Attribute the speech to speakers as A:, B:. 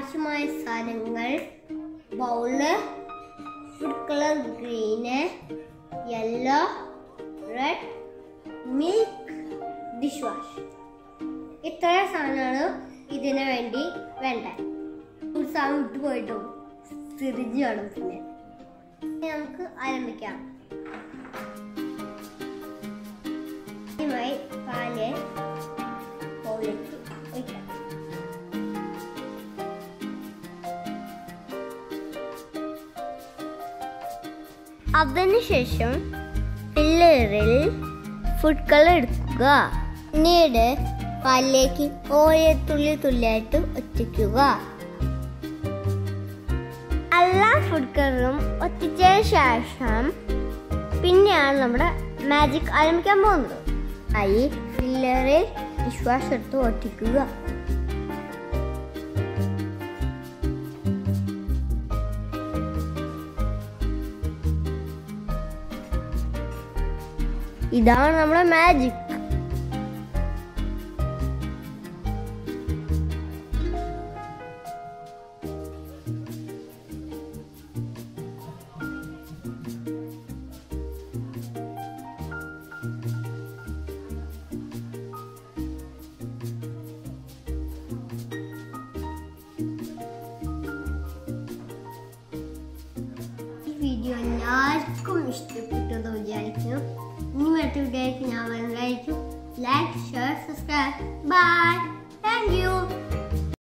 A: ആവശ്യമായ സാധനങ്ങൾ bowl food colour green yellow red milk dish wash ഇത്ര സാധനമാണ് ഇതിന് വേണ്ടി വേണ്ടത് ഒരു സാധനം വിട്ടു പോയിട്ടു സിറിഞ്ച് വേണം പിന്നെ ഇനി നമുക്ക് ആരംഭിക്കാം ആദ്യമായി പാല് ബൗളിലേക്ക് ഒഴിക്കാം അതിനുശേഷം പിള്ളേറിൽ ഫുഡ് കളർ എടുക്കുക പിന്നീട് പാലിലേക്ക് ഓരോ തുള്ളി തുള്ളിയായിട്ട് ഒറ്റിക്കുക എല്ലാ ഫുഡ് കളറും ഒറ്റിച്ചതിന് ശേഷം പിന്നെയാണ് നമ്മുടെ മാജിക് ആരംഭിക്കാൻ പോകുന്നത് ആയി ഫില്ലറിൽ വിശ്വാസം എടുത്ത് ഒട്ടിക്കുക ഇതാണ് നമ്മുടെ മാജിക് ഈ വീഡിയോ എല്ലാവർക്കും ഇഷ്ടപ്പെട്ടത് വിചാരിക്കുന്നു ഇനി മറ്റു വീഡിയോ ഞാൻ വരുന്നതായിരിക്കും like share subscribe bye thank U